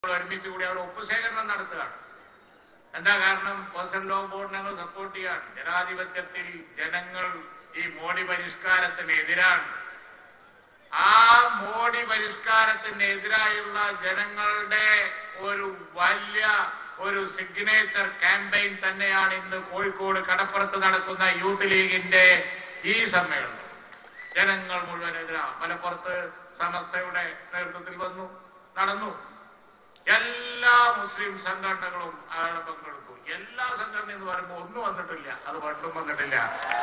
ഒരുമിച്ച് കൂടി അവിടെ ഒപ്പുശേഖരണം നടത്തുകയാണ് എന്താ കാരണം പേഴ്സണൽ ലോ ബോർഡ് ഞങ്ങൾ സപ്പോർട്ട് ചെയ്യാണ് ജനാധിപത്യത്തിൽ ജനങ്ങൾ ഈ മോഡി പരിഷ്കാരത്തിന് എതിരാണ് ആ മോഡി പരിഷ്കാരത്തിനെതിരായുള്ള ജനങ്ങളുടെ ഒരു വലിയ ഒരു സിഗ്നേച്ചർ ക്യാമ്പയിൻ തന്നെയാണ് ഇന്ന് കോഴിക്കോട് കടപ്പുറത്ത് നടക്കുന്ന യൂത്ത് ലീഗിന്റെ ഈ സമ്മേളനം ജനങ്ങൾ മുഴുവൻ എതിരാ മലപ്പുറത്ത് സമസ്തയുടെ നേതൃത്വത്തിൽ വന്നു നടന്നു എല്ലാ മുസ്ലിം സംഘടനകളും അവിടെ പങ്കെടുത്തു എല്ലാ സംഘടന എന്ന് പറയുമ്പോൾ ഒന്നും വന്നിട്ടില്ല അത് പണ്ടും വന്നിട്ടില്ല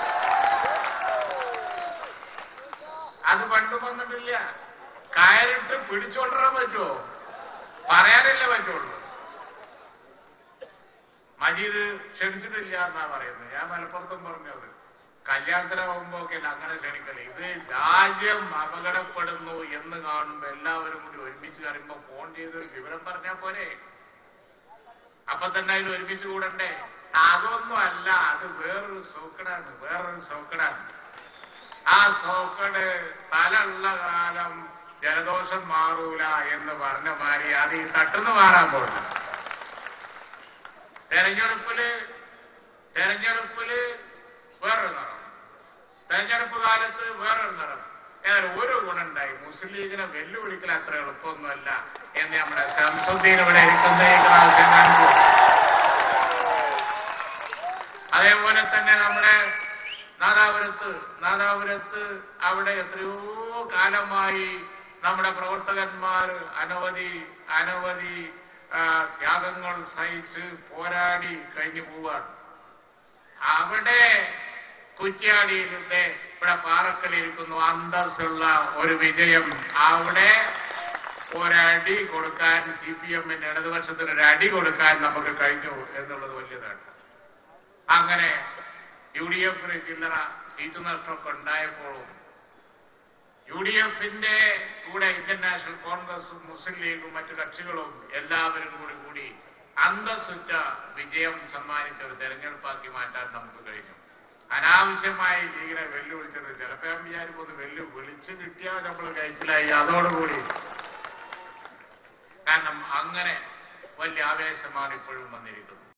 അത് പണ്ടും വന്നിട്ടില്ല കയറിട്ട് പിടിച്ചോണ്ടിരാൻ പറ്റുമോ പറയാനല്ലേ പറ്റുള്ളൂ മജീദ് ക്ഷണിച്ചിട്ടില്ല എന്നാ പറയുന്നത് ഞാൻ മലപ്പുറത്തും പറഞ്ഞത് കല്യാണത്തിനാവുമ്പോ ഒക്കെ അങ്ങനെ ക്ഷണിക്കല് ഇത് രാജ്യം അപകടപ്പെടുന്നു എന്ന് കാണുമ്പോ എല്ലാവരും കൂടി ഒരുമിച്ച് കറിയുമ്പോ ഫോൺ ചെയ്തൊരു വിവരം പറഞ്ഞാ പോരെ അപ്പൊ തന്നെ അതിൽ ഒരുമിച്ച് കൂടണ്ടേ അതൊന്നും അല്ല അത് വേറൊരു സോക്കടാണ് വേറൊരു സോക്കടാണ് ആ സോക്കട് തലുള്ള കാലം ജലദോഷം മാറൂല എന്ന് പറഞ്ഞ മാതിരി അത് ഈ തട്ടുന്ന് മാറാൻ പോകില്ല തെരഞ്ഞെടുപ്പില് തെരഞ്ഞെടുപ്പില് വേറൊരു നിറം തെരഞ്ഞെടുപ്പ് കാലത്ത് വേറൊരു നിറം ഏതായാലും ഒരു ഗുണമുണ്ടായി മുസ്ലിം ലീഗിനെ വെല്ലുവിളിക്കൽ അത്ര എളുപ്പമൊന്നുമല്ല എന്ന് നമ്മുടെ ശംസുദ്ദീൻ ഇവിടെ ഇരിക്കുന്ന ഈ പ്രാവശ്യം കാണിച്ചു അതേപോലെ തന്നെ നമ്മുടെ നാദാപുരത്ത് നാദാപുരത്ത് അവിടെ എത്രയോ കാലമായി നമ്മുടെ പ്രവർത്തകന്മാർ അനവധി അനവധി ആ, ത്യാഗങ്ങൾ സഹിച്ച് പോരാടി കഴിഞ്ഞു പോവാണ് അവിടെ കുറ്റ്യാടിയിലെ ഇവിടെ പാറക്കലിരിക്കുന്നു അന്തസ്സുള്ള ഒരു വിജയം അവിടെ ഒരടി കൊടുക്കാൻ സി പി എമ്മിന് ഇടതുപക്ഷത്തിന് ഒരു അടി കൊടുക്കാൻ നമുക്ക് കഴിഞ്ഞു എന്നുള്ളത് വലിയതാണ് അങ്ങനെ യു ഡി എഫിന് ചില്ലറ സീറ്റ് നഷ്ടമൊക്കെ ഉണ്ടായപ്പോഴും യു ഡി എഫിന്റെ കൂടെ ഇന്ത്യൻ നാഷണൽ കോൺഗ്രസും മുസ്ലിം ലീഗും മറ്റു കക്ഷികളും എല്ലാവരും കൂടി കൂടി അന്തസ്സുറ്റ വിജയം സമ്മാനിച്ച ഒരു തെരഞ്ഞെടുപ്പാക്കി മാറ്റാൻ നമുക്ക് കഴിഞ്ഞു അനാവശ്യമായി ലീഗിനെ വെല്ലുവിളിച്ചത് ചിലപ്പോൾ ഞാൻ വിചാരിക്കും ഒന്ന് വെല്ലു വിളിച്ചു കിട്ടിയാൽ നമ്മൾ കഴിച്ചിലായി അതോടുകൂടി കാരണം അങ്ങനെ വലിയ ആവേശമാണ് ഇപ്പോഴും വന്നിരിക്കുന്നത്